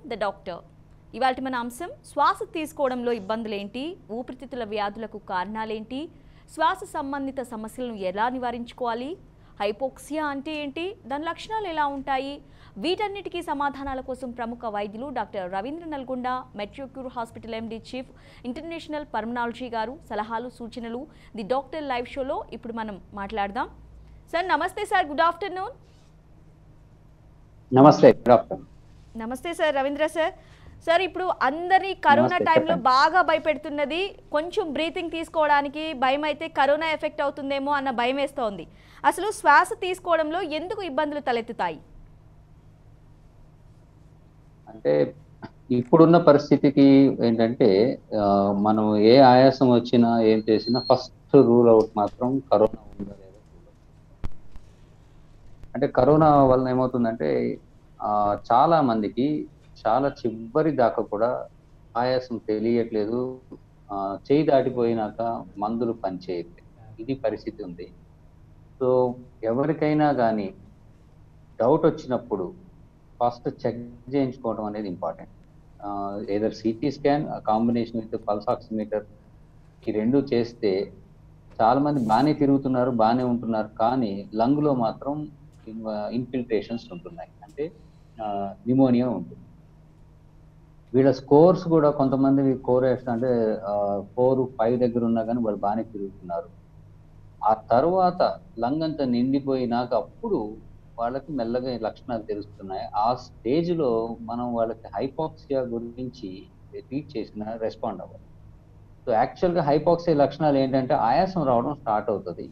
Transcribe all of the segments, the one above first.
The doctor ఇవాళ మన అంశం శ్వాస తీసుకోవడంలో ఇబ్బందులేంటి ఊపిరితిత్తుల వ్యాధులకు కారణాలేంటి శ్వాస సంబంధిత సమస్యలను ఎలా నివారించుకోవాలి హైపోక్సియా అంటే ఏంటి దాని లక్షణాలు ఎలా ఉంటాయి వీటన్నిటికీ సమాధానాల కోసం ప్రముఖ వైద్యులు doctor Ravindra Nalgonda Metrocure hospital MD chief international pulmonology గారు సలహాలు సూచనలు ది డాక్టర్ లైవ్ షోలో ఇప్పుడు మనం మాట్లాడదాం సార్ నమస్తే సార్ గుడ్ ఆఫ్టర్నూన్ నమస్తే డాక్టర్ నమస్తే సార్ రవీంద్ర సార్ సార్ ఇప్పుడు అందరి కరోనా నమస్తే, టైంలో చెప్పండి. బాగా భయపెడుతున్నది కొంచెం బ్రీతింగ్ తీసుకోవడానికి భయం అయితే కరోనా ఎఫెక్ట్ అవుతుందేమో అన్న భయం వేస్తోంది అసలు శ్వాస తీసుకోవడంలో ఎందుకు ఇబ్బందులు తలెత్తుతాయి అంటే ఇప్పుడున్న పరిస్థితికి ఏంటంటే ఆ, మనం ఏ ఆయాసం వచ్చినా ఏం చేసినా ఫస్ట్ రూల్ అవుట్ మాత్రం కరోనా ఉందా లేదా చూడాలి. అంటే కరోనా వలన ఏమవుతుందంటే ఆ, చాలా మందికి చాలా చివరి దాకా కూడా ఆయాసం తెలియట్లేదు ఆ, చేయి దాటిపోయినాక మందులు పనిచేయట్లేదు ఇది పరిస్థితి ఉంది సో ఎవరికైనా కానీ డౌట్ వచ్చినప్పుడు ఫస్ట్ చెక్ చేయించుకోవడం అనేది important either CT scan combination with pulse oximeter ఈ రెండు చేస్తే చాలా మంది బాగానే తిరుగుతున్నారు బాగానే ఉంటున్నారు కానీ లంగ్ లో మాత్రం ఇన్ఫిల్ట్రేషన్స్ ఉంటున్నాయి అంటే న్యూమోనియా ఉంటుంది వీళ్ళ స్కోర్స్ కూడా కొంతమంది కోర్ అంటే ఫోర్ ఫైవ్ దగ్గర ఉన్నా కానీ వాళ్ళు బాగానే తిరుగుతున్నారు ఆ తర్వాత లంగ్ అంతా నిండిపోయినాక అప్పుడు వాళ్ళకి మెల్లగా ఈ లక్షణాలు తెలుస్తున్నాయి ఆ స్టేజ్ లో మనం వాళ్ళకి హైపాక్సియా గురించి ట్రీట్ చేసిన రెస్పాండ్ అవ్వాలి సో యాక్చువల్ గా హైపాక్సియా లక్షణాలు ఏంటంటే ఆయాసం రావడం స్టార్ట్ అవుతుంది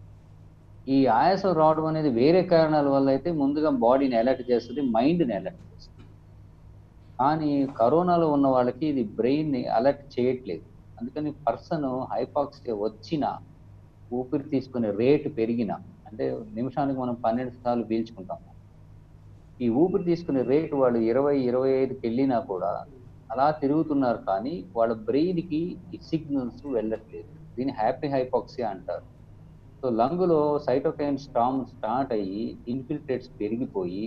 ఈ ఆయాసం రావడం అనేది వేరే కారణాల వల్ల అయితే ముందుగా బాడీని అలర్ట్ చేస్తుంది మైండ్ని అలర్ట్ చేస్తుంది కానీ కరోనాలో ఉన్న వాళ్ళకి ఇది బ్రెయిన్ ని అలర్ట్ చేయట్లేదు అందుకని పర్సన్ హైపాక్సియా వచ్చినా ఊపిరి తీసుకునే రేటు పెరిగిన అంటే నిమిషానికి మనం పన్నెండు సార్లు పీల్చుకుంటాము ఈ ఊపిరి తీసుకునే రేటు వాళ్ళు ఇరవై ఇరవై ఐదుకి వెళ్ళినా కూడా అలా తిరుగుతున్నారు కానీ వాళ్ళ బ్రెయిన్కి ఈ సిగ్నల్స్ వెళ్ళట్లేదు దీన్ని హ్యాపీ హైపాక్సియా అంటారు సో లంగులో సైటోకైన్ స్టామ్ స్టార్ట్ అయ్యి ఇన్ఫిల్ట్రేట్స్ పెరిగిపోయి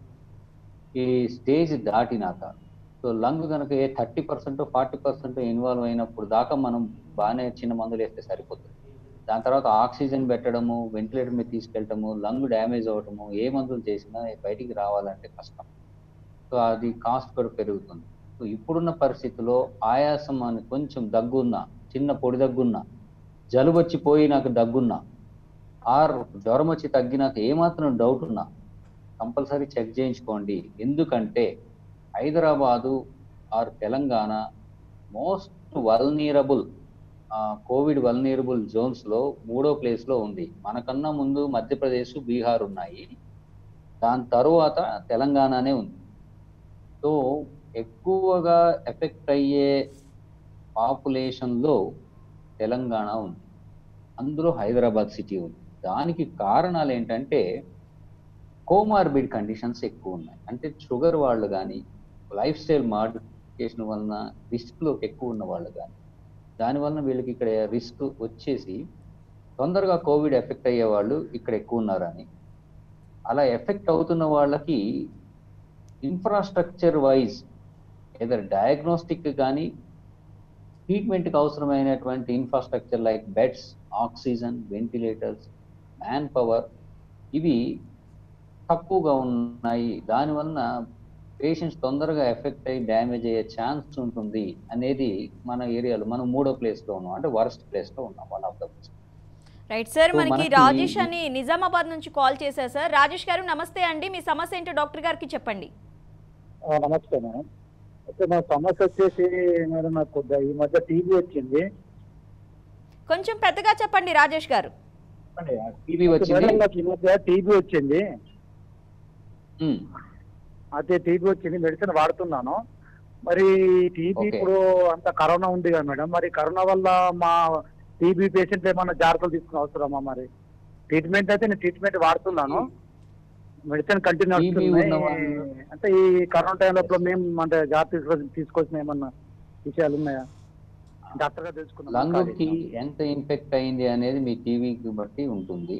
ఈ స్టేజ్ దాటినాక సో లంగ్ కనుక ఏ thirty percent forty percent involve అయినప్పుడు దాకా మనం బాగానే చిన్న మందులు వేస్తే సరిపోతుంది దాని తర్వాత ఆక్సిజన్ పెట్టడము వెంటిలేటర్ మీద తీసుకెళ్ళటము లంగ్ డ్యామేజ్ అవ్వటము ఏ మందులు చేసినా బయటికి రావాలంటే కష్టం సో అది కాస్ట్ కూడా పెరుగుతుంది సో ఇప్పుడున్న పరిస్థితిలో ఆయాసం అని కొంచెం దగ్గున్నా చిన్న పొడి దగ్గున్నా జలుబు వచ్చి పోయినాక దగ్గున్నా ఆర్ జ్వరం వచ్చి తగ్గినాక ఏమాత్రం డౌట్ ఉన్నా కంపల్సరీ చెక్ చేయించుకోండి ఎందుకంటే Hyderabad or Telangana most vulnerable COVID vulnerable zones లో మూడో ప్లేస్ లో ఉంది మనకన్నా ముందు మధ్యప్రదేశ్ బీహార్ ఉన్నాయి దాని తరువాత తెలంగాణనే ఉంది సో ఎక్కువగా ఎఫెక్ట్ అయ్యే పాపులేషన్ లో తెలంగాణ ఉంది అందులో హైదరాబాద్ సిటీ ఉంది దానికి కారణాలు ఏంటంటే కోమార్బిడ్ కండిషన్స్ ఎక్కువ ఉన్నాయి అంటే షుగర్ వాళ్ళు కానీ లైఫ్ స్టైల్ మాడిఫికేషన్ వలన రిస్క్లోకి ఎక్కువ ఉన్న వాళ్ళు కానీ దానివలన వీళ్ళకి ఇక్కడ రిస్క్ వచ్చేసి తొందరగా కోవిడ్ ఎఫెక్ట్ అయ్యే వాళ్ళు ఇక్కడ ఎక్కువ ఉన్నారని అలా ఎఫెక్ట్ అవుతున్న వాళ్ళకి ఇన్ఫ్రాస్ట్రక్చర్ వైజ్ ఏదర్ డయాగ్నోస్టిక్ కానీ ట్రీట్మెంట్కి అవసరమైనటువంటి infrastructure like beds oxygen ventilators man power ఇవి తక్కువగా ఉన్నాయి దానివలన పేషెంట్స్ తొందరగా ఎఫెక్ట్ అయ్యి డ్యామేజ్ అయ్యే ఛాన్స్ ఉంటుంది అనేది మన ఏరియాలో మనం మూడో ప్లేస్ లో ఉన్నాం అంటే వరస్ట్ ప్లేస్ లో ఉన్నాం one of the best right sir so మనకి మనకి- రాజేష్ అని నిజామాబాద్ నుంచి కాల్ చేశారు సార్ రాజేష్ గారు నమస్తే అండి మీ సమస్య ఏంటో డాక్టర్ గారికి చెప్పండి ఆ, నమస్తే మేడం అయితే నా సమస్య వచ్చేసి మేడం నాకు కొద్దిగా ఈ మధ్య టీబీ వచ్చింది కొంచెం పెద్దగా చెప్పండి రాజేష్ గారు టీబీ వచ్చింది మేడం నాకు ఈ మధ్య టీబీ వచ్చింది ఉమ్, అయితే టీబీ వచ్చింది మెడిసిన్ వాడుతున్నాను మరి టీబీ Okay. ఇప్పుడు అంత కరోనా ఉంది కదా మేడం మరి కరోనా వల్ల మా టీబీ పేషెంట్ ఏమన్నా జాగ్రత్తలు తీసుకునే అవసరమా మరి ట్రీట్మెంట్ అయితే నేను ట్రీట్మెంట్ వాడుతున్నాను మెడిసిన్ కంటిన్యూ TB అవుతుంది ఉన్న వాళ్ళు- అంటే ఈ కరోనా టైంలో మేము అంటే జాగ్రత్త తీసుకో- తీసుకోవాల్సిన ఏమన్నా విషయాలు ఉన్నాయా డాక్టర్ గారు తెలుసుకున్నాం లంగ్కి ఎంత ఇన్ఫెక్ట్ అయింది అనేది మీ టీబీకి బట్టి ఉంటుంది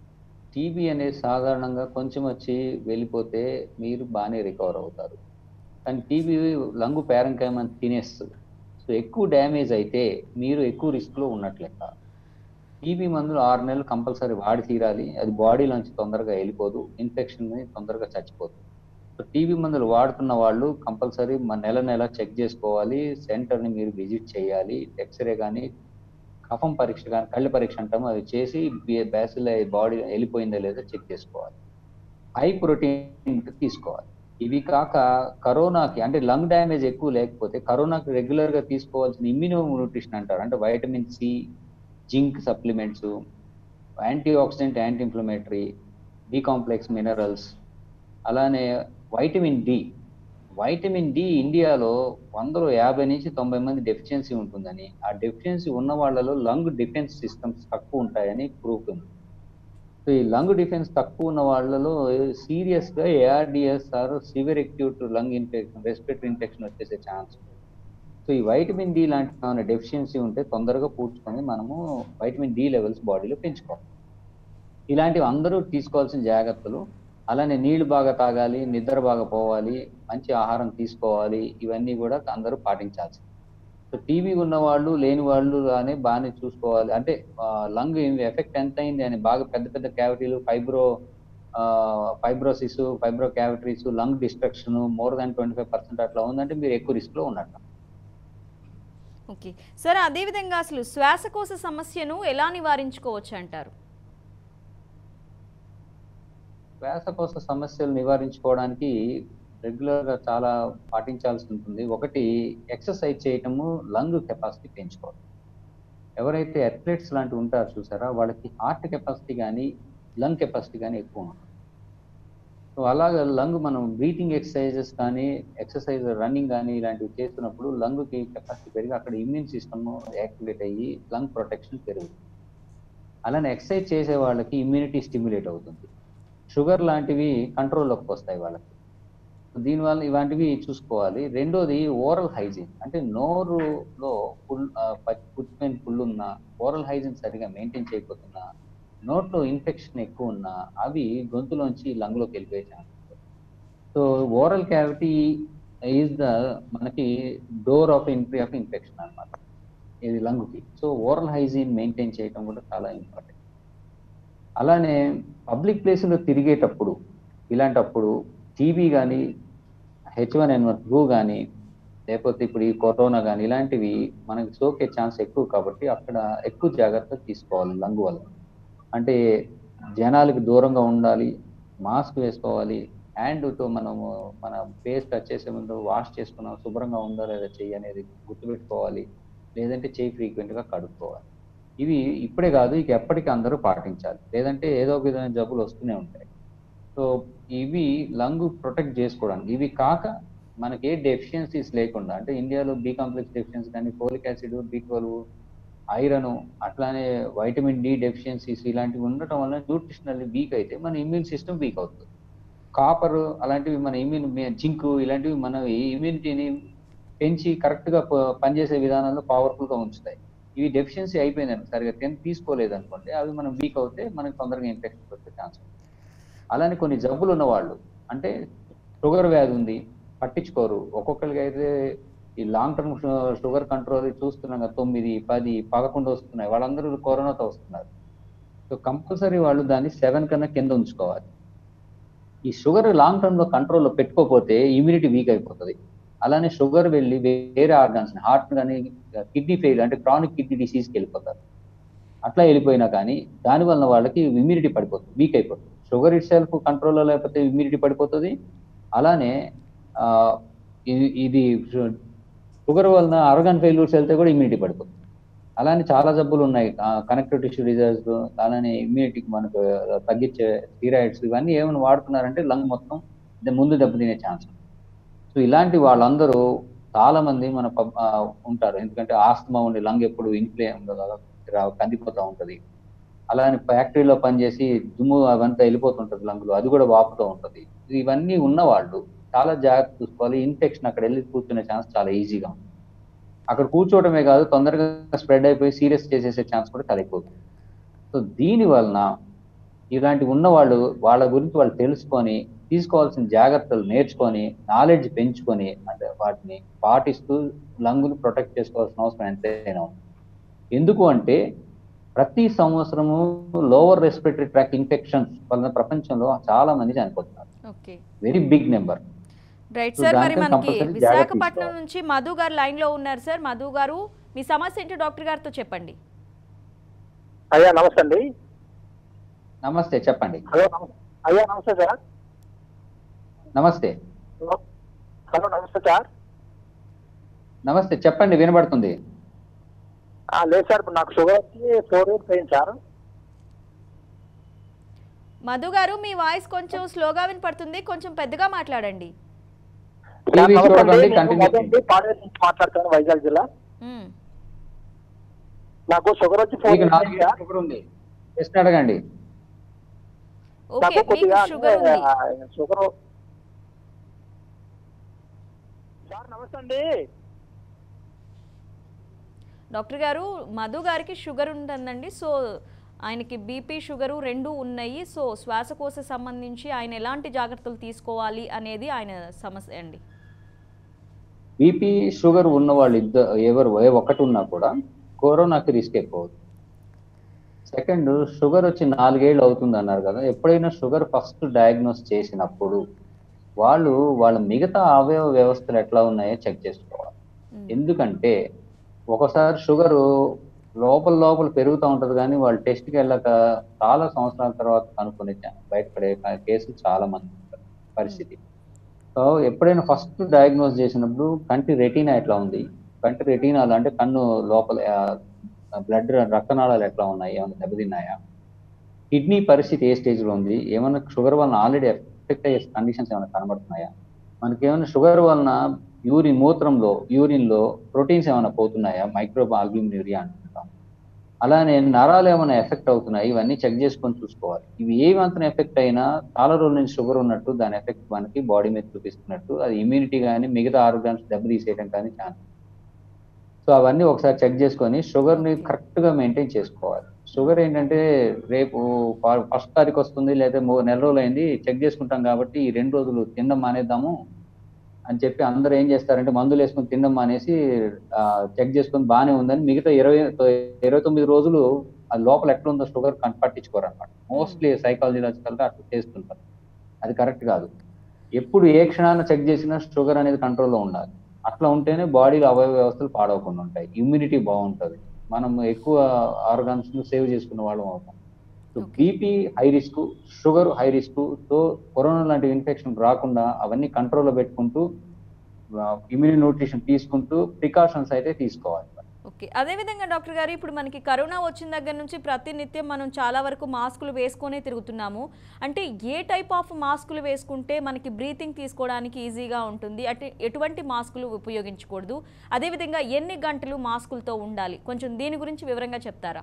టీబీ అనేది సాధారణంగా కొంచెం వచ్చి వెళ్ళిపోతే మీరు బాగానే రికవర్ అవుతారు కానీ టీబీ లంగు పేరంకాయమని తినేస్తుంది సో ఎక్కువ డ్యామేజ్ అయితే మీరు ఎక్కువ రిస్క్లో ఉన్నట్లెక్క టీబీ మందులు ఆరు నెలలు కంపల్సరీ వాడి తీరాలి అది బాడీలోంచి తొందరగా వెళ్ళిపోదు ఇన్ఫెక్షన్ తొందరగా చచ్చిపోదు సో టీబీ మందులు వాడుతున్న వాళ్ళు కంపల్సరీ మన నెల నెల చెక్ చేసుకోవాలి సెంటర్ని మీరు విజిట్ చేయాలి ఎక్స్రే కానీ కఫం పరీక్ష కానీ కళ్ళ పరీక్ష అంటాము అది చేసి బ్యాసిల్ బాడీ వెళ్ళిపోయిందో లేదో చెక్ చేసుకోవాలి హై ప్రోటీన్ తీసుకోవాలి ఇవి కాక కరోనాకి అంటే లంగ్ డ్యామేజ్ ఎక్కువ లేకపోతే కరోనాకి రెగ్యులర్ గా తీసుకోవాల్సిన ఇమ్యూనో న్యూట్రిషన్ అంటారు అంటే vitamin C zinc supplements anti oxidant anti inflammatory B complex minerals అలానే వైటమిన్ డి వైటమిన్ డి ఇండియాలో వందలో యాభై నుంచి తొంభై మంది డెఫిషియన్సీ ఉంటుందని ఆ డెఫిషియన్సీ ఉన్న వాళ్ళలో లంగ్ డిఫెన్స్ సిస్టమ్స్ తక్కువ ఉంటాయని ప్రూఫ్ ఉంది సో ఈ లంగ్ డిఫెన్స్ తక్కువ ఉన్న వాళ్ళలో సీరియస్ గా ARDS or severe acute lung infection respiratory infection వచ్చేసే ఛాన్స్ సో ఈ వైటమిన్ డి లాంటి ఏమైనా డెఫిషియన్సీ ఉంటే తొందరగా పూడ్చుకొని మనము వైటమిన్ డి లెవెల్స్ బాడీలో పెంచుకోవాలి ఇలాంటివి అందరూ తీసుకోవాల్సిన జాగ్రత్తలు అలానే నీళ్లు బాగా తాగాలి నిద్ర బాగా పోవాలి మంచి ఆహారం తీసుకోవాలి ఇవన్నీ కూడా అందరూ పాటించాల్సి సో టీబీ ఉన్న వాళ్ళు లేని వాళ్ళు అని బాగానే చూసుకోవాలి అంటే లంగ్ ఎఫెక్ట్ ఎంత అయింది అని బాగా పెద్ద పెద్ద క్యావిటీలు fibro fibrosis fibro cavities lung destruction more than twenty five percent అట్లా ఉందంటే మీరు ఎక్కువ risk లో ఉన్నట్టు ఓకే సార్ అదేవిధంగా అసలు శ్వాసకోశ సమస్యను ఎలా నివారించుకోవచ్చు అంటారు శ్వాసకోశ సమస్యలు నివారించుకోవడానికి రెగ్యులర్ గా చాలా పాటించాల్సి ఉంటుంది ఒకటి ఎక్సర్సైజ్ చేయటము లంగ్ కెపాసిటీ పెంచుకోవాలి ఎవరైతే అథ్లెట్స్ లాంటివి ఉంటారో చూసారా వాళ్ళకి హార్ట్ కెపాసిటీ కానీ లంగ్ కెపాసిటీ కానీ ఎక్కువ ఉంటుంది సో అలాగే లంగ్ మనం బ్రీతింగ్ ఎక్సర్సైజెస్ కానీ ఎక్సర్సైజ్ రన్నింగ్ కానీ ఇలాంటివి చేస్తున్నప్పుడు లంగ్కి కెపాసిటీ పెరిగి అక్కడ ఇమ్యూన్ సిస్టమ్ యాక్టివేట్ అయ్యి లంగ్ ప్రొటెక్షన్ పెరుగుతుంది అలానే ఎక్సర్సైజ్ చేసే వాళ్ళకి ఇమ్యూనిటీ స్టిమ్యులేట్ అవుతుంది షుగర్ లాంటివి కంట్రోల్లోకి వస్తాయి వాళ్ళకి దీనివల్ల ఇలాంటివి చూసుకోవాలి రెండోది ఓరల్ హైజీన్ అంటే నోరులో పుల్ పుచ్చిపోయిన పుళ్ళు ఉన్న ఓరల్ హైజీన్ సరిగా మెయింటైన్ చేయకపోతున్నా నోట్లో ఇన్ఫెక్షన్ ఎక్కువ ఉన్నా అవి గొంతులోంచి లంగ్లోకి వెళ్ళిపోయే chance so oral cavity is the మనకి door of entry of infection అన్నమాట ఇది లంగ్కి సో ఓరల్ హైజీన్ మెయింటైన్ చేయడం కూడా చాలా ఇంపార్టెంట్ అలానే పబ్లిక్ ప్లేస్లో తిరిగేటప్పుడు ఇలాంటప్పుడు టీబీ కానీ H one N one flu కానీ లేకపోతే ఇప్పుడు ఈ కరోనా కానీ ఇలాంటివి మనకి సోకే ఛాన్స్ ఎక్కువ కాబట్టి అక్కడ ఎక్కువ జాగ్రత్త తీసుకోవాలి లంగ్ వల్ల అంటే జనాలకి దూరంగా ఉండాలి మాస్క్ వేసుకోవాలి హ్యాండ్తో మనము మన ఫేస్ టచ్ చేసే ముందు వాష్ చేసుకున్నాం శుభ్రంగా ఉందా లేదా చెయ్యి అనేది గుర్తుపెట్టుకోవాలి లేదంటే చెయ్యి ఫ్రీక్వెంట్గా కడుక్కోవాలి ఇవి ఇప్పుడే కాదు ఇక ఎప్పటికీ అందరూ పాటించాలి లేదంటే ఏదో ఒక విధమైన జబ్బులు వస్తూనే ఉంటాయి సో ఇవి లంగ్ ప్రొటెక్ట్ చేసుకోవడానికి ఇవి కాక మనకి ఏ డెఫిషియన్సీస్ లేకుండా అంటే ఇండియాలో బి కాంప్లెక్స్ డెఫిషియన్సీ కానీ folic acid B twelve iron అట్లానే వైటమిన్ డి డెఫిషియన్సీస్ ఇలాంటివి ఉండటం వల్ల న్యూట్రిషనల్ వీక్ అయితే మన ఇమ్యూన్ సిస్టమ్ వీక్ అవుతుంది కాపర్ అలాంటివి మన ఇమ్యూన్ జింక్ ఇలాంటివి మన ఇమ్యూనిటీని పెంచి కరెక్ట్ గా ప- పనిచేసే విధానంలో పవర్ఫుల్ గా ఉంచుతాయి ఇవి డెఫిషియన్సీ అయిపోయిందని సరిగా తిని తీసుకోలేదు అనుకోండి అవి మనం వీక్ అవుతే మనకి తొందరగా ఇన్ఫెక్షన్ వచ్చే ఛాన్స్ ఉంది అలానే కొన్ని జబ్బులు ఉన్న వాళ్ళు అంటే షుగర్ వ్యాధి ఉంది పట్టించుకోరు ఒక్కొక్కరికి అయితే ఈ లాంగ్ టర్మ్ షుగర్ కంట్రోల్ చూస్తున్నాం కదా తొమ్మిది పది పదకొండు వస్తున్నాయి వాళ్ళందరూ కరోనాతో వస్తున్నారు సో కంపల్సరీ వాళ్ళు దాన్ని సెవెన్ కన్నా కింద ఉంచుకోవాలి ఈ షుగర్ లాంగ్ టర్మ్ లో కంట్రోల్లో పెట్టుకోకపోతే ఇమ్యూనిటీ వీక్ అయిపోతుంది అలానే షుగర్ వెళ్ళి వేరే ఆర్గాన్స్ హార్ట్ కానీ కిడ్నీ ఫెయిల్ అంటే క్రానిక్ కిడ్నీ డిసీజ్కి వెళ్ళిపోతారు అట్లా వెళ్ళిపోయినా కానీ దాని వలన వాళ్ళకి ఇమ్యూనిటీ పడిపోతుంది వీక్ అయిపోతుంది షుగర్ ఇట్ సెల్ఫ్ కంట్రోల్లో లేకపోతే ఇమ్యూనిటీ పడిపోతుంది అలానే ఆ, ఇది- ఇది షుగర్ వలన ఆర్గాన్ ఫెయిల్యూర్స్ వెళ్తే కూడా ఇమ్యూనిటీ పడిపోతుంది అలానే చాలా జబ్బులు ఉన్నాయి కనెక్టివ్ టిష్యూ డిజార్స్ అలానే ఇమ్యూనిటీకి మనకు తగ్గించే స్టీరాయిడ్స్ ఇవన్నీ ఏమైనా వాడుతున్నారంటే లంగ్ మొత్తం ద- ముందు దెబ్బతినే ఛాన్స్ ఉంది సో ఇలాంటి వాళ్ళందరూ చాలా మంది మన పబ్- ఆ, ఉంటారు ఎందుకంటే ఆస్తమా ఉండి లంగ్ ఎప్పుడు ఇన్ఫ్లే కందిపోతూ ఉంటది అలానే ఫ్యాక్టరీలో పనిచేసి దుమ్ము అవంతా వెళ్ళిపోతుంటది లంగ్లో అది కూడా వాపుతూ ఉంటది ఇవన్నీ ఉన్న వాళ్ళు చాలా జాగ్రత్త చూసుకోవాలి ఇన్ఫెక్షన్ అక్కడ వెళ్ళి కూర్చునే ఛాన్స్ చాలా ఈజీగా ఉంది అక్కడ కూర్చోవడమే కాదు తొందరగా స్ప్రెడ్ అయిపోయి సీరియస్ చేసేసే ఛాన్స్ కూడా చాలా ఎక్కువ సో దీని వలన ఇలాంటి ఉన్న వాళ్ళు వాళ్ళ గురించి వాళ్ళు తెలుసుకొని తీసుకోవాల్సిన జాగ్రత్తలు నేర్చుకొని నాలెడ్జ్ పెంచుకొని అంటే వాటిని పాటిస్తూ లంగులు ప్రొటెక్ట్ చేసుకోవాల్సిన అవసరం ఎంతైనా ఉంది ఎందుకు అంటే ప్రతి సంవత్సరము లోవర్ రెస్పిరేటరీ ట్రాక్ ఇన్ఫెక్షన్స్ వలన ప్రపంచంలో చాలా మంది చనిపోతున్నారు okay very big number right So, sir మరి దానికని మనకి compulsory జాగ్రత్త విశాఖపట్నం తీసుకోవాలి. నుంచి మధు గారు లైన్ లో ఉన్నారు సార్ మధు గారు మీ సమస్య ఏంటో డాక్టర్ గారితో చెప్పండి అయ్యా నమస్తే అండి నమస్తే చెప్పండి హలో నమస్తే అయ్యా నమస్తే సార్ నమస్తే హలో నమస్తే సార్ నమస్తే చెప్పండి వినబడుతుంది ఆ, లేదు సార్ ఇప్పుడు నాకు షుగర్ వచ్చి ఫోర్ ఇయర్స్ అయింది సార్ మధు గారు మీ వాయిస్ కొంచెం స్లోగా వినపడుతుంది కొంచెం పెద్దగా మాట్లాడండి టీవీ నమస్తే చూడండి అండి. నేను కంటిన్యూ మధు అండి, పాడేరు నుంచి మాట్లాడుతాను వైజాగ్ జిల్లా మ్మ్. నాకు షుగర్ వచ్చి ఫోర్ మీకు ఇయర్స్ నాలుగు అయింది సార్ షుగర్ ఉంది ప్రశ్న అడగండి ఓకే నాకు మీకు కొద్దిగా షుగర్ ఉంది అంటే, షుగర్ సార్ నమస్తే అండి డాక్టర్ గారు మధు గారికి షుగర్ ఉంటుందండి సో ఆయనకి బీపీ షుగరు రెండు ఉన్నాయి సో శ్వాసకోశ సంబంధించి ఆయన ఎలాంటి జాగ్రత్తలు తీసుకోవాలి అనేది ఆయన సమస్య అండి బీపీ షుగర్ ఉన్న వాళ్ళు ఇద్దరు ఎవరు ఏ ఒకటి ఉన్నా కూడా కరోనాకి రిస్క్ ఎక్కువ అవుతుంది సెకండ్ షుగర్ వచ్చి నాలుగేళ్ళు అవుతుంది అన్నారు కదా ఎప్పుడైనా షుగర్ ఫస్ట్ డయాగ్నోస్ చేసినప్పుడు వాళ్ళు వాళ్ళ మిగతా అవయవ వ్యవస్థలు ఎట్లా ఉన్నాయో చెక్ చేసుకోవాలి మ్మ్. ఎందుకంటే ఒకసారి షుగర్ లోపల లోపల పెరుగుతూ ఉంటది కానీ వాళ్ళు టెస్ట్కి వెళ్ళక చాలా సంవత్సరాల తర్వాత కనుక్కొని బయటపడే కేసులు చాలా మంది ఉంటారు పరిస్థితి సో ఎప్పుడైనా ఫస్ట్ డయాగ్నోస్ చేసినప్పుడు కంటి రెటీనా ఎట్లా ఉంది కంటి రెటీనాలు అంటే కన్ను లోపల బ్లడ్ రక్తనాళాలు ఎట్లా ఉన్నాయి ఏమైనా దెబ్బతిన్నాయా కిడ్నీ పరిస్థితి ఏ స్టేజ్ లో ఉంది ఏమైనా షుగర్ వలన ఆల్రెడీ ఎఫెక్ట్ అయ్యే కండిషన్స్ ఏమైనా కనబడుతున్నాయా మనకి ఏమైనా షుగర్ వలన యూరిన్ మూత్రంలో యూరిన్ లో ప్రోటీన్స్ ఏమైనా పోతున్నాయా మైక్రో ఆల్బ్యూమినూరియా అంటుంటాం అలానే నరాలు ఏమైనా ఎఫెక్ట్ అవుతున్నాయి ఇవన్నీ చెక్ చేసుకొని చూసుకోవాలి ఇవి ఏమంత ఎఫెక్ట్ అయినా చాలా రోజుల నుంచి షుగర్ ఉన్నట్టు దాని ఎఫెక్ట్ మనకి బాడీ మీద చూపిస్తున్నట్టు అది ఇమ్యూనిటీ కానీ మిగతా ఆరోగ్యాన్ని దెబ్బతీసేయడం కానీ ఛాన్స్ సో అవన్నీ ఒకసారి చెక్ చేసుకొని షుగర్ ని కరెక్ట్ గా మెయింటైన్ చేసుకోవాలి షుగర్ ఏంటంటే రేపు ఫస్ట్ తారీఖు వస్తుంది లేదా మూ- నెల రోజులు అయింది చెక్ చేసుకుంటాం కాబట్టి ఈ రెండు రోజులు తినడం మానేద్దాము అని చెప్పి అందరూ ఏం చేస్తారంటే మందులు వేసుకొని తినడం మానేసి చెక్ చేసుకొని బాగానే ఉందని మిగతా ఇరవై ఇరవై తొమ్మిది రోజులు అది లోపల ఎట్లా ఉందో షుగర్ పట్టించుకోరు అనమాట మోస్ట్లీ సైకాలజికల్ గా అట్లా చేస్తుంటారు అది కరెక్ట్ కాదు ఎప్పుడు ఏ క్షణాన చెక్ చేసినా షుగర్ అనేది కంట్రోల్లో ఉండాలి అట్లా ఉంటేనే బాడీలో అవయవ వ్యవస్థలు పాడవకుండా ఉంటాయి ఇమ్యూనిటీ బాగుంటుంది మనం ఎక్కువ ఆర్గాన్స్ ను సేవ్ చేసుకున్న వాళ్ళం అవుతాం so Okay. BP high risk sugar high risk so corona లాంటి ఇన్ఫెక్షన్ రాకుండా అవన్నీ కంట్రోల్లో పెట్టుకుంటూ ఇమ్యూని న్యూట్రిషన్ తీసుకుంటూ ప్రికాషన్స్ అయితే తీసుకోవాలి ఓకే అదేవిధంగా డాక్టర్ గారు ఇప్పుడు మనకి కరోనా వచ్చిన దగ్గర నుంచి ప్రతినిత్యం మనం చాలా వరకు మాస్కులు వేసుకొనే తిరుగుతున్నాము అంటే ఏ టైప్ ఆఫ్ మాస్కులు వేసుకుంటే మనకి బ్రీతింగ్ తీసుకోవడానికి ఈజీగా ఉంటుంది అంటే ఎటువంటి మాస్కులు ఉపయోగించకూడదు అదేవిధంగా ఎన్ని గంటలు మాస్కులతో ఉండాలి కొంచెం దీని గురించి వివరంగా చెప్తారా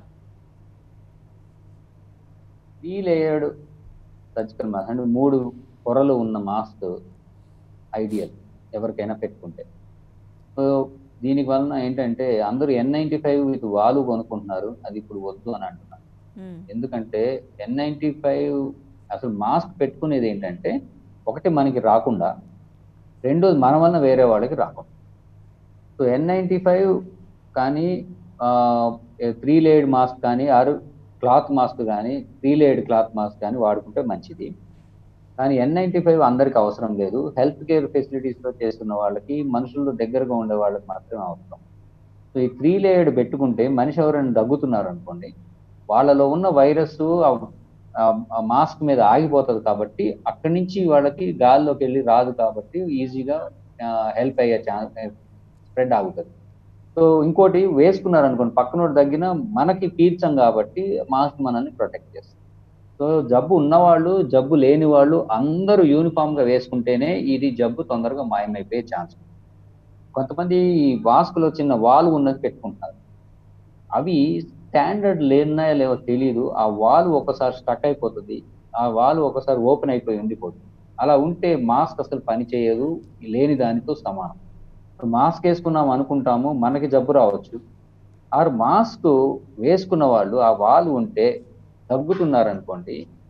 త్రీ లేయర్డ్ సర్జికల్ మాస్క్ అంటే మూడు పొరలు ఉన్న మాస్క్ ఐడియల్ ఎవరికైనా పెట్టుకుంటే సో దీనికి వలన ఏంటంటే అందరూ ఎన్ నైన్టీ ఫైవ్ విత్ వాలు కొనుక్కుంటున్నారు అది ఇప్పుడు వద్దు అని అంటున్నారు మ్మ్. ఎందుకంటే ఎన్ నైన్టీ ఫైవ్ అసలు మాస్క్ పెట్టుకునేది ఏంటంటే ఒకటి మనకి రాకుండా రెండోది మన వలన వేరే వాళ్ళకి రాకుండా సో ఎన్ నైన్టీ ఫైవ్ కానీ త్రీ లేయర్డ్ మాస్క్ కానీ ఆరు క్లాత్ మాస్క్ కానీ త్రీ లేయర్డ్ క్లాత్ మాస్క్ కానీ వాడుకుంటే మంచిది కానీ ఎన్ నైన్టీ ఫైవ్ అందరికి అవసరం లేదు హెల్త్ కేర్ ఫెసిలిటీస్ లో చేస్తున్న వాళ్ళకి మనుషుల్లో దగ్గరగా ఉండే వాళ్ళకి మాత్రమే అవసరం సో ఈ త్రీ లేయర్డ్ పెట్టుకుంటే మనిషి ఎవరైనా దగ్గుతున్నారు అనుకోండి వాళ్ళలో ఉన్న వైరస్ మాస్క్ మీద ఆగిపోతుంది కాబట్టి అక్కడి నుంచి వాళ్ళకి గాల్లోకి వెళ్ళి రాదు కాబట్టి ఈజీగా హెల్ప్ అయ్యే ఛాన్స్ స్ప్రెడ్ ఆగుతుంది సో ఇంకోటి వేసుకున్నారు అనుకోండి పక్కనోడు తగ్గిన మనకి పీల్చం కాబట్టి మాస్క్ మనల్ని ప్రొటెక్ట్ చేస్తుంది సో జబ్బు ఉన్నవాళ్ళు జబ్బు లేని వాళ్ళు అందరూ యూనిఫామ్ గా వేసుకుంటేనే ఇది జబ్బు తొందరగా మాయమైపోయే ఛాన్స్ ఉంది. కొంతమంది ఈ మాస్కులో చిన్న వాల్ ఉన్నది పెట్టుకుంటారు అవి స్టాండర్డ్ లేనాయో లేవో తెలియదు ఆ వాల్ ఒకసారి స్టక్ అయిపోతుంది ఆ వాల్ ఒకసారి ఓపెన్ అయిపోయి ఉండిపోతుంది అలా ఉంటే మాస్క్ అసలు పని చేయదు లేని దానితో సమానం ఇప్పుడు మాస్క్ వేసుకున్నాం అనుకుంటాము మనకి జబ్బు రావచ్చు ఆరు మాస్క్ వేసుకున్న వాళ్ళు ఆ వాల్ ఉంటే దగ్గుతున్నారు అనుకోండి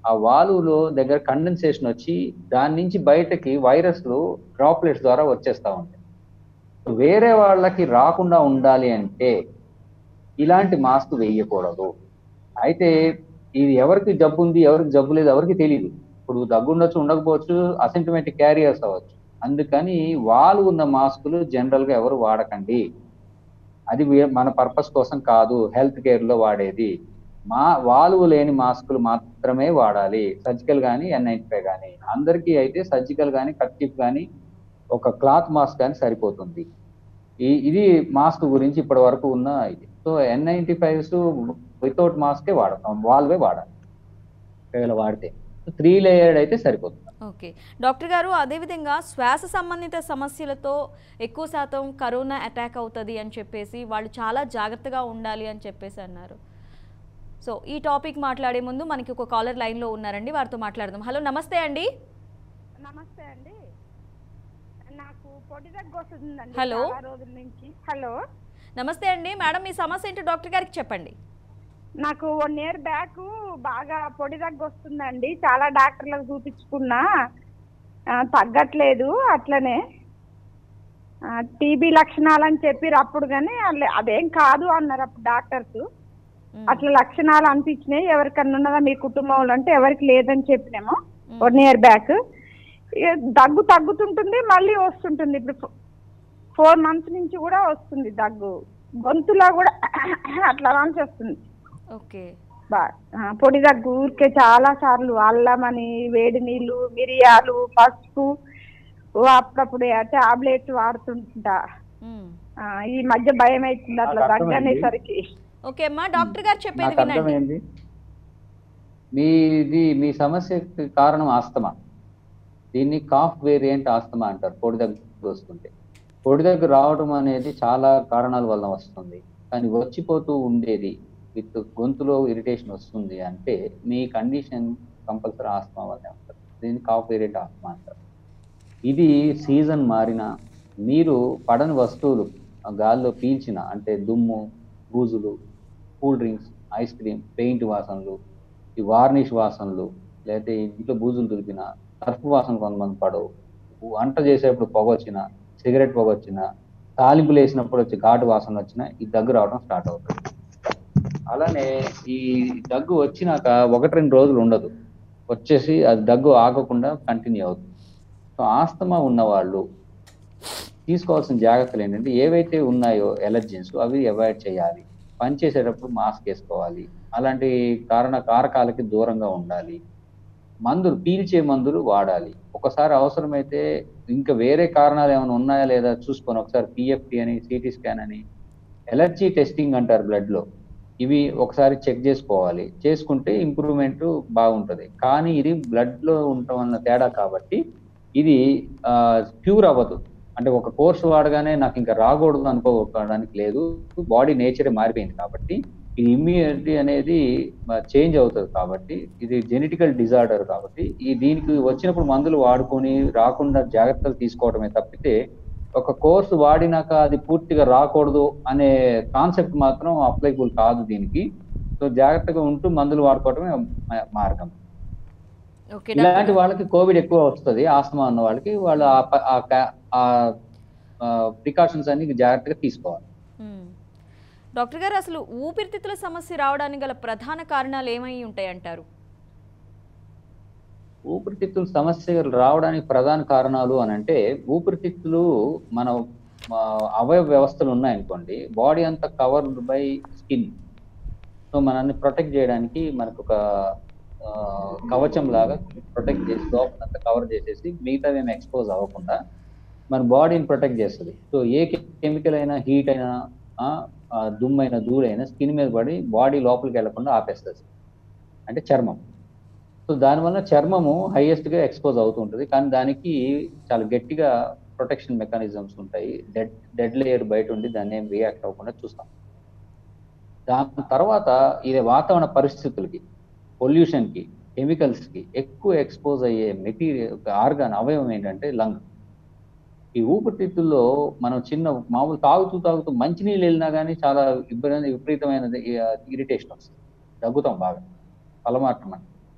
ఆ వాలులో దగ్గర కండెన్సేషన్ వచ్చి దాని నుంచి బయటకి వైరస్లు డ్రాప్లెట్స్ ద్వారా వచ్చేస్తా ఉంటాయి వేరే వాళ్ళకి రాకుండా ఉండాలి అంటే ఇలాంటి మాస్క్ వేయకూడదు అయితే ఇది ఎవరికి జబ్బు ఉంది ఎవరికి జబ్బు లేదు ఎవరికి తెలియదు ఇప్పుడు దగ్గు ఉండొచ్చు ఉండకపోవచ్చు అసింటమేటిక్ క్యారియర్స్ అవ్వచ్చు అందుకని వాళ్ళు ఉన్న మాస్కులు జనరల్ గా ఎవరు వాడకండి అది వే- మన పర్పస్ కోసం కాదు హెల్త్ కేర్ లో వాడేది మా వాల్వ్ లేని మాస్కులు మాత్రమే వాడాలి సర్జికల్ కానీ ఎన్ నైన్టీ ఫైవ్ కానీ అందరికీ అయితే సర్జికల్ కానీ కర్చీఫ్ కానీ ఒక క్లాత్ మాస్క్ కానీ సరిపోతుంది ఈ ఇది మాస్క్ గురించి ఇప్పటి వరకు ఉన్న ఇది so N ninety fives without మాస్కే వాడతాం వాల్వే వాడాలి ఒకవేళ వాడితే త్రీ లేయర్డ్ అయితే సరిపోతుంది ఓకే డాక్టర్ గారు అదేవిధంగా శ్వాస సంబంధిత సమస్యలతో ఎక్కువ శాతం కరోనా అటాక్ అవుతుంది అని చెప్పేసి వాళ్ళు చాలా జాగ్రత్తగా ఉండాలి అని చెప్పేసి అన్నారు సో ఈ టాపిక్ మాట్లాడే ముందు మనకి ఒక కాలర్ లైన్లో ఉన్నారండి వారితో మాట్లాడదాం హలో నమస్తే అండి నమస్తే అండి నాకు పొడి దగ్గు వస్తుందండి హలో. చాలా రోజుల నుంచి హలో నమస్తే అండి మేడం మీ సమస్య ఏంటో డాక్టర్ గారికి చెప్పండి నాకు వన్ ఇయర్ బ్యాక్ బాగా పొడి దగ్గు వస్తుందండి చాలా డాక్టర్లకు చూపించుకున్నా ఆ, తగ్గట్లేదు అట్లనే టీబీ లక్షణాలు అని చెప్పారు అప్పుడు కానీ అల్ల- అదేం కాదు అన్నారు అప్పుడు డాక్టర్స్ మ్మ్. అట్లా లక్షణాలు అనిపించినాయి ఎవరికన్నా ఉన్నదా మీ కుటుంబంలో అంటే ఎవరికి లేదని చెప్పినాము మ్మ్. వన్ ఇయర్ బ్యాక్ ఇక దగ్గు తగ్గుతుంటుంది మళ్ళీ వస్తుంటుంది ఇప్పుడు ఫోర్ మంత్స్ నుంచి కూడా వస్తుంది దగ్గు గొంతులో కూడా అట్లా నుంచి వస్తుంది ఓకే బా ఆ, పొడి దగ్గు ఊరికే చాలా సార్లు అల్లం అని వేడి నీళ్ళు మిరియాలు పసుపు ఓ అప్పుడప్పుడు టాబ్లెట్స్ వాడుతుంటా మ్మ్. ఆ, ఈ మధ్య భయం అవుతుంది అట్లా నాకు దగ్గు అర్థమైంది. అనేసరికి ఓకే అమ్మా డాక్టర్ గారు చెప్పేది నాకు వినండి అర్థమైంది మీది మీ సమస్యకి కారణం ఆస్తమా దీన్ని కాఫ్ వేరియంట్ ఆస్తమా అంటారు పొడి దగ్గర వస్తుంటే పొడి దగ్గర రావడం అనేది చాలా కారణాల వల్ల వస్తుంది కానీ వచ్చిపోతూ ఉండేది విత్ గొంతులో ఇరిటేషన్ వస్తుంది అంటే మీ కండిషన్ కంపల్సరీ ఆస్తమా వల్లే ఉంటుంది దీన్ని కాఫ్ వేరియంట్ ఆస్తమా అంటారు ఇది సీజన్ మారినా మీరు పడని వస్తువులు ఆ గాల్లో పీల్చిన అంటే దుమ్ము బూజులు cool drinks ice cream paint వాసనలు ఈ వార్నిష్ వాసనలు లేకపోతే ఇంట్లో బూజులు దులిపిన సర్ఫ్ వాసన కొంతమంది పడవు వంట చేసేటప్పుడు పొగ వచ్చిన సిగరెట్ పొగ వచ్చిన తాలింపులు వేసినప్పుడు వచ్చి ఘాటు వాసన వచ్చినా ఈ దగ్గు రావడం స్టార్ట్ అవుతుంది అలానే ఈ దగ్గు వచ్చినాక ఒకటి రెండు రోజులు ఉండదు వచ్చేసి అది దగ్గు ఆగకుండా కంటిన్యూ అవుతుంది సో ఆస్తమా ఉన్నవాళ్ళు తీసుకోవాల్సిన జాగ్రత్తలు ఏంటంటే ఏవైతే ఉన్నాయో ఎలర్జెన్స్ అవి అవాయిడ్ చేయాలి పని చేసేటప్పుడు మాస్క్ వేసుకోవాలి అలాంటి కారణ కారకాలకి దూరంగా ఉండాలి మందులు పీల్చే మందులు వాడాలి ఒకసారి అవసరమైతే ఇంకా వేరే కారణాలు ఏమైనా ఉన్నాయా లేదా చూసుకొని ఒకసారి పిఎఫ్టి అని సిటీ స్కాన్ అని ఎలర్జీ టెస్టింగ్ అంటారు blood లో ఇవి ఒకసారి చెక్ చేసుకోవాలి చేసుకుంటే ఇంప్రూవ్మెంట్ బాగుంటుంది కానీ ఇది blood లో ఉండటం వల్ల తేడా కాబట్టి ఇది క్యూర్ అవ్వదు అంటే ఒక కోర్స్ వాడగానే నాకు ఇంకా రాకూడదు అనుకోవడానికి లేదు బాడీ నేచరే మారిపోయింది కాబట్టి ఇది ఇమ్యూనిటీ అనేది చేంజ్ అవుతుంది కాబట్టి ఇది జెనెటికల్ డిజార్డర్ కాబట్టి ఈ దీనికి వచ్చినప్పుడు మందులు వాడుకొని రాకుండా జాగ్రత్తలు తీసుకోవడమే తప్పితే ఒక కోర్సు వాడినాక అది పూర్తిగా రాకూడదు అనే కాన్సెప్ట్ మాత్రం అప్లైబుల్ కాదు దీనికి సో జాగ్రత్తగా ఉంటూ మందులు వాడుకోవడమే మ- మార్గం ఓకే ఇలాంటి డాక్టర్ వాళ్ళకి కోవిడ్ ఎక్కువ వస్తుంది ఆస్తమా ఉన్న వాళ్ళకి వాళ్ళు ఆ ప- ఆ క- ఆ ప్రికాషన్స్ అన్ని జాగ్రత్తగా తీసుకోవాలి మ్మ్. డాక్టర్ గారు అసలు ఊపిరితిత్తుల సమస్య రావడానికి గల ప్రధాన కారణాలు ఏమై ఉంటాయి అంటారు ఊపిరితిత్తుల సమస్యలు రావడానికి ప్రధాన కారణాలు అని అంటే ఊపిరితిత్తులు మన ఆ, అవయవ వ్యవస్థలు ఉన్నాయనుకోండి బాడీ అంతా కవర్డ్ బై స్కిన్ సో మనల్ని ప్రొటెక్ట్ చేయడానికి మనకు ఒక ఆ, కవచం లాగా ప్రొటెక్ట్ చేసి లోపలంతా కవర్ చేసేసి మిగతా ఏమి ఎక్స్పోజ్ అవ్వకుండా మన బాడీని ప్రొటెక్ట్ చేస్తుంది సో ఏ కెమికల్ అయినా హీట్ అయినా ఆ, ఆ, దుమ్మైనా ధూళైనా స్కిన్ మీద పడి బాడీ లోపలికి వెళ్లకుండా ఆపేస్తుంది అంటే చర్మం సో దానివల్ల చర్మము హైయెస్ట్ గా ఎక్స్పోజ్ అవుతూ ఉంటుంది కానీ దానికి చాలా గట్టిగా ప్రొటెక్షన్ మెకానిజమ్స్ ఉంటాయి డెడ్ డెడ్ లేయర్ బయట ఉండి దాన్ని ఏం రియాక్ట్ అవ్వకుండా చూస్తాం దాని తర్వాత ఇది వాతావరణ పరిస్థితులకి పొల్యూషన్ కి కెమికల్స్ కి ఎక్కువ ఎక్స్పోజ్ అయ్యే మెటీరియల్ ఆర్గాన్ అవయవం ఏంటంటే లంగ్ ఈ ఊపిరితిత్తుల్లో మనం చిన్న మామూలు తాగుతూ తాగుతూ మంచినీళ్ళు వెళ్ళినా కానీ చాలా ఇబ్బంది విపరీతమైన ఇరిటేషన్ వస్తుంది దగ్గుతాం బాగా పలమాటం అని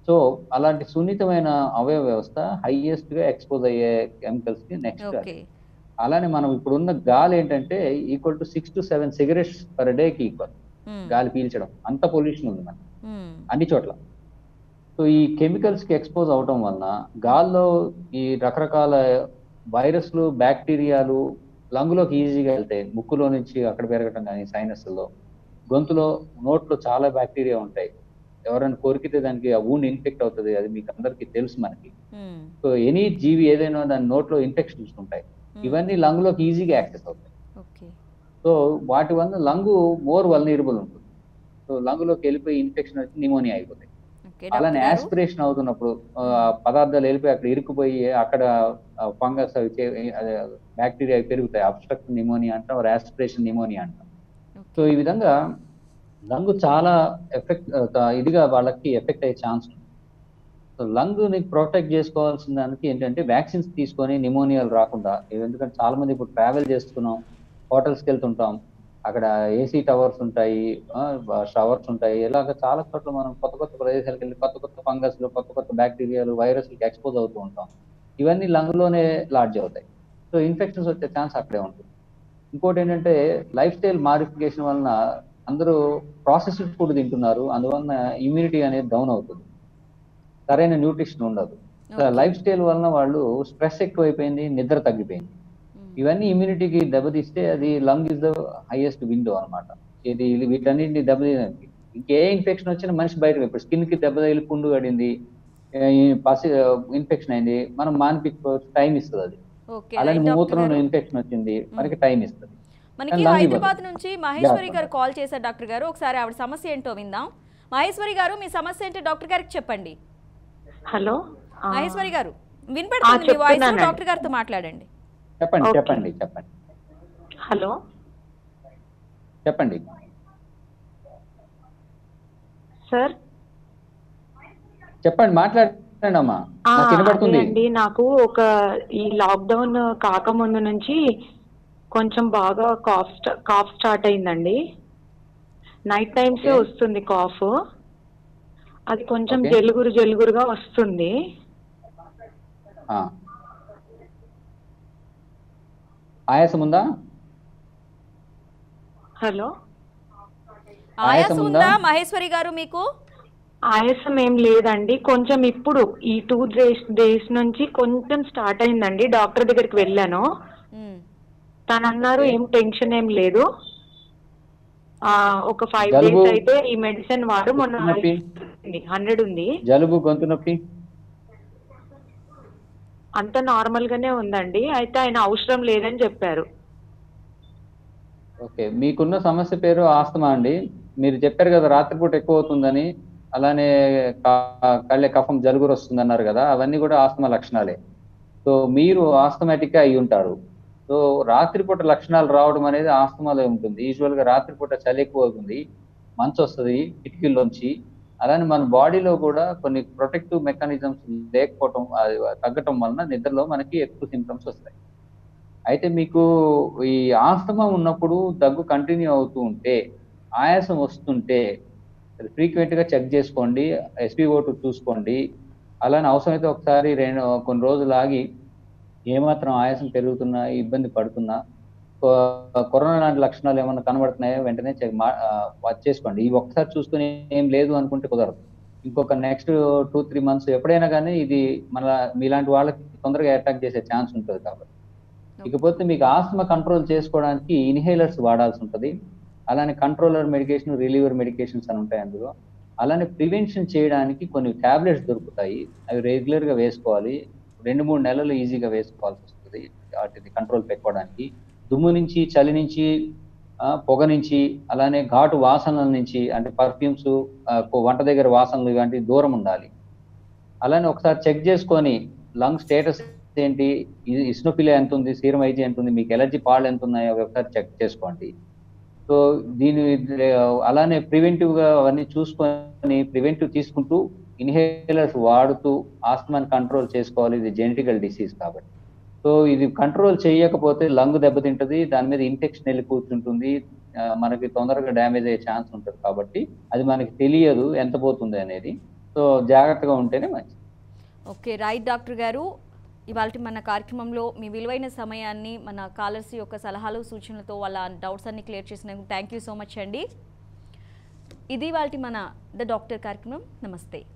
సో అలాంటి సున్నితమైన అవయవ వ్యవస్థ హైయెస్ట్ గా ఎక్స్పోజ్ అయ్యే కెమికల్స్ కి నెక్స్ట్ ఓకే అలానే మనం ఇప్పుడున్న గాలి ఏంటంటే equal to six to seven cigarettes per day కి ఈక్వల్ మ్మ్. గాలి పీల్చడం అంత పొల్యూషన్ ఉంది మనకి మ్మ్. అన్ని చోట్ల సో ఈ కెమికల్స్ కి ఎక్స్పోజ్ అవటం వలన గాల్లో ఈ రకరకాల వైరస్లు బ్యాక్టీరియాలు లంగులోకి ఈజీగా వెళ్తాయి ముక్కులో నుంచి అక్కడ పెరగటం కానీ సైనస్లో గొంతులో నోట్లో చాలా బ్యాక్టీరియా ఉంటాయి ఎవరైనా కోరికితే దానికి ఆ ఊన్ ఇన్ఫెక్ట్ అవుతుంది అది మీకు అందరికీ తెలుసు మనకి మ్మ్. సో ఎనీ జీవి ఏదైనా దాని నోట్లో ఇన్ఫెక్షన్స్ ఉంటాయి మ్మ్. ఇవన్నీ లంగ్లోకి ఈజీగా యాక్సెస్ అవుతాయి ఓకే సో వాటి వల్ల లంగు మోర్ వల్నరబుల్ ఉంటుంది సో లంగులోకి వెళ్ళిపోయి ఇన్ఫెక్షన్ వచ్చి నిమోనియా అయిపోతాయి ఓకే అలానే డాక్టర్ గారు యాస్పిరేషన్ అవుతున్నప్పుడు ఆ, పదార్థాలు వెళ్ళిపోయి అక్కడ ఇరుక్కుపోయి అక్కడ ఫంగస్ అవి బ్యాక్టీరియా పెరుగుతాయి అబ్స్ట్రక్ట్ నిమోనియా అంటాం యాస్పిరేషన్ నిమోనియా అంటాం సో ఈ విధంగా లంగ్ చాలా ఎఫెక్ట్ ఇదిగా వాళ్ళకి ఎఫెక్ట్ అయ్యే ఛాన్స్ ఉంది సో లంగ్ ని ప్రొటెక్ట్ చేసుకోవాల్సిన దానికి ఏంటంటే వ్యాక్సిన్స్ తీసుకొని నిమోనియాలు రాకుండా ఎందుకంటే చాలా మంది ఇప్పుడు ట్రావెల్ చేస్తున్నాం హోటల్స్కి వెళ్తుంటాం అక్కడ ఏసీ టవర్స్ ఉంటాయి షవర్స్ ఉంటాయి ఇలాగ చాలా చోట్ల మనం కొత్త కొత్త ప్రదేశాలకు వెళ్ళి కొత్త కొత్త ఫంగస్లు కొత్త కొత్త బ్యాక్టీరియాలు వైరస్లకి ఎక్స్పోజ్ అవుతూ ఉంటాం ఇవన్నీ లంగ్లోనే లాడ్జ్ అవుతాయి సో ఇన్ఫెక్షన్స్ వచ్చే ఛాన్స్ అక్కడే ఉంటుంది ఇంకోటి ఏంటంటే లైఫ్ స్టైల్ మాడిఫికేషన్ వలన అందరూ ప్రాసెస్డ్ ఫుడ్ తింటున్నారు అందువలన ఇమ్యూనిటీ అనేది డౌన్ అవుతుంది సరైన న్యూట్రిషన్ ఉండదు ఓకే. లైఫ్ స్టైల్ వలన వాళ్ళు స్ట్రెస్ ఎక్కువైపోయింది నిద్ర తగ్గిపోయింది మ్మ్. ఇవన్నీ ఇమ్యూనిటీకి దెబ్బతీస్తే అది lung is the highest window అన్నమాట ఇది ఇది వీటన్నిటిని దెబ్బతీయడానికి ఇంకే ఇన్ఫెక్షన్ వచ్చినా మనిషి బయటకు ఇప్పుడు స్కిన్ కి దెబ్బ తగిలి పుండు పడింది ఏ, ఈ పసి ఇన్ఫెక్షన్ అయింది మనం మానిపించుకోవచ్చు టైం ఇస్తుంది అది ఓకే అలానే రైట్ డాక్టర్ మూత్రంలో గారు. ఇన్ఫెక్షన్ వచ్చింది మనకి టైం ఇస్తుంది మనకి లంగ్ హైదరాబాద్ ఇవ్వదు. నుంచి మహేశ్వరి Yeah. గారు కాల్ చేశారు డాక్టర్ గారు ఒకసారి ఆవిడ సమస్య ఏంటో విందాం మహేశ్వరి గారు మీ సమస్య ఏంటో డాక్టర్ గారికి చెప్పండి హలో ఆ, మహేశ్వరి గారు వినపడుతుంది మీ వాయిస్ చెప్తున్నానండి. డాక్టర్ గారితో మాట్లాడండి చెప్పండి Okay. చెప్పండి చెప్పండి హలో చెప్పండి సార్ చెప్పండి మాట్లాడండి అమ్మా ఆ, నాకు వినపడుతుంది అదే అండి నాకు ఒక ఈ లాక్డౌన్ కాకముందు నుంచి కొంచెం బాగా కాఫ్ స్టా- కాఫ్ స్టార్ట్ అయిందండి నైట్ టైమ్స్ Okay. వస్తుంది కాఫ్ అది కొంచెం Okay. జలుగురు జలుగురుగా వస్తుంది ఆ. ఆయాసం ఉందా హలో ఆయాసం ఆయాసం ఉందా ఉందా? మహేశ్వరి గారు మీకు ఆయాసం ఏం లేదండి కొంచెం ఇప్పుడు ఈ టూ డేస్ డేస్ నుంచి కొంచెం స్టార్ట్ అయిందండి డాక్టర్ దగ్గరికి వెళ్ళాను మ్మ్. తను అన్నారు Okay. ఏం టెన్షన్ ఏం లేదు ఆ ఒక ఫైవ్ జలుబు? డేస్ అయితే ఈ మెడిసిన్ వాడు మొన్న నొప్పి? హండ్రెడ్ ఉంది జలుబు గొంతు నొప్పి అంత నార్మల్ గానే ఉందండి అయితే ఆయన అవసరం లేదని చెప్పారు ఓకే మీకున్న సమస్య పేరు ఆస్తమా అండి మీరు చెప్పారు కదా రాత్రిపూట ఎక్కువ అవుతుందని అలానే క- కళ్ళే కఫం జలుబురు వస్తుంది అన్నారు కదా అవన్నీ కూడా ఆస్తమా లక్షణాలే సో మీరు ఆస్తమాటిక్ గా అయి ఉంటారు సో రాత్రిపూట లక్షణాలు రావడం అనేది ఆస్తమాలో ఉంటుంది యూజువల్ గా రాత్రిపూట చలి ఎక్కువ అవుతుంది మంచు వస్తుంది కిటికీల్లోంచి అలానే మన బాడీలో కూడా కొన్ని ప్రొటెక్టివ్ మెకానిజమ్స్ లేకపోవటం అది తగ్గటం వలన నిద్రలో మనకి ఎక్కువ సిమ్టమ్స్ వస్తాయి అయితే మీకు ఈ ఆస్తమా ఉన్నప్పుడు దగ్గు కంటిన్యూ అవుతూ ఉంటే ఆయాసం వస్తుంటే ఫ్రీక్వెంట్ గా చెక్ చేసుకోండి ఎస్పీఓ టూ చూసుకోండి అలానే అవసరమైతే ఒకసారి రెండు కొన్ని రోజులు ఆగి ఏమాత్రం ఆయాసం పెరుగుతున్నా ఇబ్బంది పడుతున్నా కొ- కరోనా లాంటి లక్షణాలు ఏమైనా కనబడుతున్నాయో వెంటనే చెక్ మా- ఆ, వాచ్ చేసుకోండి ఈ ఒక్కసారి చూసుకుని ఏం లేదు అనుకుంటే కుదరదు ఇంకొక నెక్స్ట్ టూ త్రీ మంత్స్ ఎప్పుడైనా కానీ ఇది మన మీలాంటి వాళ్ళకి తొందరగా అటాక్ చేసే ఛాన్స్ ఉంటుంది కాబట్టి ఇకపోతే మీకు ఆస్తమా కంట్రోల్ చేసుకోవడానికి ఇన్హేలర్స్ వాడాల్సి ఉంటుంది అలానే కంట్రోలర్ మెడికేషన్ రిలీవర్ మెడికేషన్స్ అని ఉంటాయి అందులో అలానే ప్రివెన్షన్ చేయడానికి కొన్ని టాబ్లెట్స్ దొరుకుతాయి అవి రెగ్యులర్ గా వేసుకోవాలి రెండు మూడు నెలలు ఈజీగా వేసుకోవాల్సి వస్తుంది వాటిని కంట్రోల్ పెట్టుకోవడానికి దుమ్ము నుంచి చలి నుంచి ఆ, పొగ నుంచి అలానే ఘాటు వాసనల నుంచి అంటే పర్ఫ్యూమ్స్ వంట దగ్గర వాసనలు ఇలాంటి దూరం ఉండాలి అలానే ఒకసారి చెక్ చేసుకొని లంగ్ స్టేటస్ ఏంటి ఇస్నోఫిలియా ఎంత ఉంది సీరం ఐజీ ఎంత ఉంది మీకు ఎలర్జీ పాళ్ళు ఎంత ఉన్నాయో అవి ఒకసారి చెక్ చేసుకోండి సో దీని అలానే ప్రివెంటివ్ గా అవన్నీ చూసుకొని ప్రివెంటివ్ తీసుకుంటూ ఇన్హేలర్స్ వాడుతూ ఆస్తమాని కంట్రోల్ చేసుకోవాలి ఇది జెనెటికల్ డిసీజ్ కాబట్టి సో ఇది కంట్రోల్ చేయకపోతే లంగ్ దెబ్బతింటది దాని మీద ఇన్ఫెక్షన్ వెళ్ళి కూర్చుంటుంది ఆ, మనకి తొందరగా డ్యామేజ్ అయ్యే ఛాన్స్ ఉంటుంది కాబట్టి అది మనకి తెలియదు ఎంత పోతుంది అనేది సో జాగ్రత్తగా ఉంటేనే మంచిది ఓకే రైట్ డాక్టర్ గారు ఇవాళ మన కార్యక్రమంలో మీ విలువైన సమయాన్ని మన కాలర్స్ యొక్క సలహాలు సూచనలతో వాళ్ళ డౌట్స్ అన్ని క్లియర్ చేసినందుకు థ్యాంక్ యూ సో మచ్ అండి ఇది వాళ్ళ మన ద డాక్టర్ కార్యక్రమం నమస్తే